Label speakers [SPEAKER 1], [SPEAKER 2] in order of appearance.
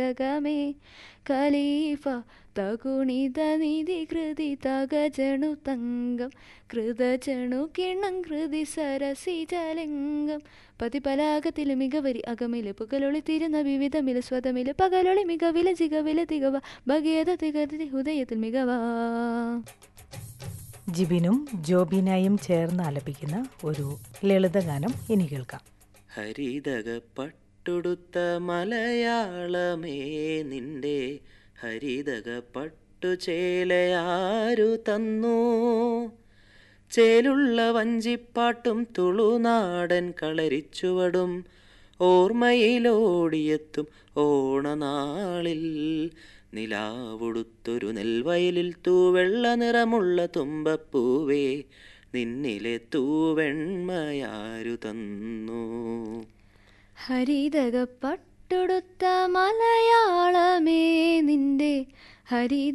[SPEAKER 1] ജഗമേ ഖലീഫ തകുണിത നിധി കൃതി തകജണു തങ്കം കൃതജണു കിണം കൃതി സരസിജലിംഗം പതിപലാകത്തില് മികവരി അകമില് പുകലൊളി തിരുന്ന വിവിധമില് സ്വതമില് പകലൊളി മികവില് ജികവില് തികവ ഭഗീയത തികതി ഹൃദയത്തിൽ മികവാ
[SPEAKER 2] ജിബിനും ജോബിനായും ചേർന്ന് ആലപിക്കുന്ന ഒരു ലളിതഗാനം ഇനി കേൾക്കാം
[SPEAKER 3] ഹരിതക പട്ടുടുത്ത മലയാളമേ നിന്റെ ഹരിതക പട്ടുചേലയാരു തന്നു ചേലുള്ള വഞ്ചിപ്പാട്ടും തുളുനാടൻ കളരിച്ചുവടും ഓർമ്മയിലോടിയെത്തും ഓണനാളിൽ നിലാവുടുത്തൊരു നെൽവയലിൽ തൂവെള്ള നിറമുള്ള തുമ്പപ്പൂവേ നിന്നിലെ തൂവെണ്മയാരു തന്നു
[SPEAKER 1] ഹരിതക പട്ടുടുത്ത മലയാളമേ നിന്റെ ഹരിത